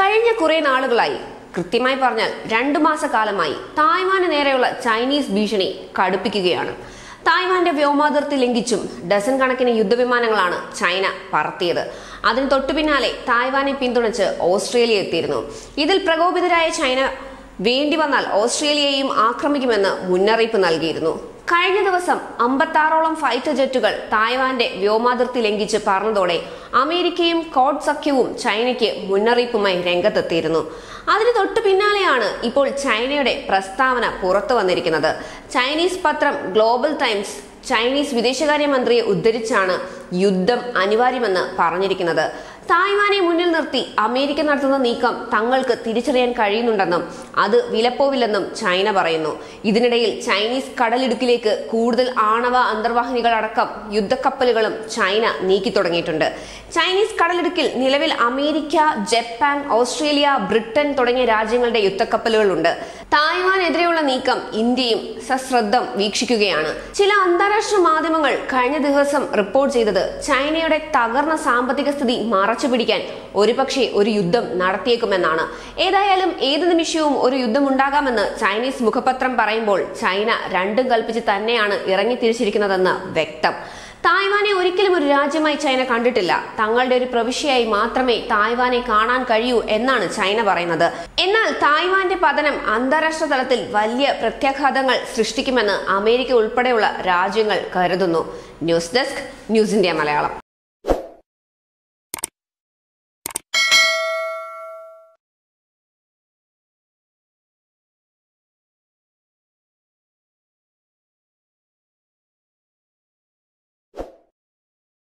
കഴിഞ്ഞ കുറെ നാളുകളായി കൃത്യമായി പറഞ്ഞാൽ രണ്ടു മാസക്കാലമായി തായ്വാന് നേരെയുള്ള ചൈനീസ് ഭീഷണി കടുപ്പിക്കുകയാണ് തായ്വാന്റെ വ്യോമാതിർത്തി ലംഘിച്ചും ഡസൻ കണക്കിന് യുദ്ധവിമാനങ്ങളാണ് ചൈന പറത്തിയത് അതിന് തൊട്ടു പിന്നാലെ തായ്വാനെ പിന്തുണച്ച് ഓസ്ട്രേലിയ എത്തിയിരുന്നു ഇതിൽ പ്രകോപിതരായ ചൈന വേണ്ടി വന്നാൽ ഓസ്ട്രേലിയയെയും ആക്രമിക്കുമെന്ന് മുന്നറിയിപ്പ് നൽകിയിരുന്നു കഴിഞ്ഞ ദിവസം അമ്പത്താറോളം ഫൈറ്റർ ജെറ്റുകൾ തായ്വാന്റെ വ്യോമാതിർത്തി ലംഘിച്ച് പറന്നതോടെ അമേരിക്കയും കോഡ് സഖ്യവും ചൈനയ്ക്ക് മുന്നറിയിപ്പുമായി രംഗത്തെത്തിയിരുന്നു അതിന് തൊട്ടു പിന്നാലെയാണ് ഇപ്പോൾ ചൈനയുടെ പ്രസ്താവന പുറത്തു വന്നിരിക്കുന്നത് ചൈനീസ് പത്രം ഗ്ലോബൽ ടൈംസ് ചൈനീസ് വിദേശകാര്യമന്ത്രിയെ ഉദ്ധരിച്ചാണ് യുദ്ധം അനിവാര്യമെന്ന് പറഞ്ഞിരിക്കുന്നത് തായ്വാനെ മുന്നിൽ നിർത്തി അമേരിക്ക നടത്തുന്ന നീക്കം തങ്ങൾക്ക് തിരിച്ചറിയാൻ കഴിയുന്നുണ്ടെന്നും അത് വിലപ്പോവില്ലെന്നും ചൈന പറയുന്നു ഇതിനിടയിൽ ചൈനീസ് കടലിടുക്കിലേക്ക് കൂടുതൽ ആണവ അന്തർവാഹിനികൾ അടക്കം യുദ്ധക്കപ്പലുകളും ചൈന നീക്കി തുടങ്ങിയിട്ടുണ്ട് ചൈനീസ് കടലിടുക്കിൽ നിലവിൽ അമേരിക്ക ജപ്പാൻ ഓസ്ട്രേലിയ ബ്രിട്ടൻ തുടങ്ങിയ രാജ്യങ്ങളുടെ യുദ്ധക്കപ്പലുകളുണ്ട് തായ്വാനെതിരെയുള്ള നീക്കം ഇന്ത്യയും സശ്രദ്ധം വീക്ഷിക്കുകയാണ് ചില അന്താരാഷ്ട്ര മാധ്യമങ്ങൾ കഴിഞ്ഞ ദിവസം റിപ്പോർട്ട് ചെയ്തത് ചൈനയുടെ തകർന്ന സാമ്പത്തിക സ്ഥിതി മറച്ചു പിടിക്കാൻ ഒരുപക്ഷെ ഒരു യുദ്ധം നടത്തിയേക്കുമെന്നാണ് ഏതായാലും ഏത് നിമിഷവും ഒരു യുദ്ധം ഉണ്ടാകാമെന്ന് ചൈനീസ് മുഖപത്രം പറയുമ്പോൾ ചൈന രണ്ടും കൽപ്പിച്ച് തന്നെയാണ് ഇറങ്ങി തിരിച്ചിരിക്കുന്നതെന്ന് വ്യക്തം തായ്വാനെ ഒരിക്കലും ഒരു രാജ്യമായി ചൈന കണ്ടിട്ടില്ല തങ്ങളുടെ ഒരു പ്രവിശ്യയായി മാത്രമേ തായ്വാനെ കാണാൻ കഴിയൂ എന്നാണ് ചൈന പറയുന്നത് എന്നാൽ തായ്വാന്റെ പതനം അന്താരാഷ്ട്ര തലത്തിൽ വലിയ പ്രത്യാഘാതങ്ങൾ സൃഷ്ടിക്കുമെന്ന് അമേരിക്ക ഉൾപ്പെടെയുള്ള രാജ്യങ്ങൾ കരുതുന്നു news desk news India Malayalam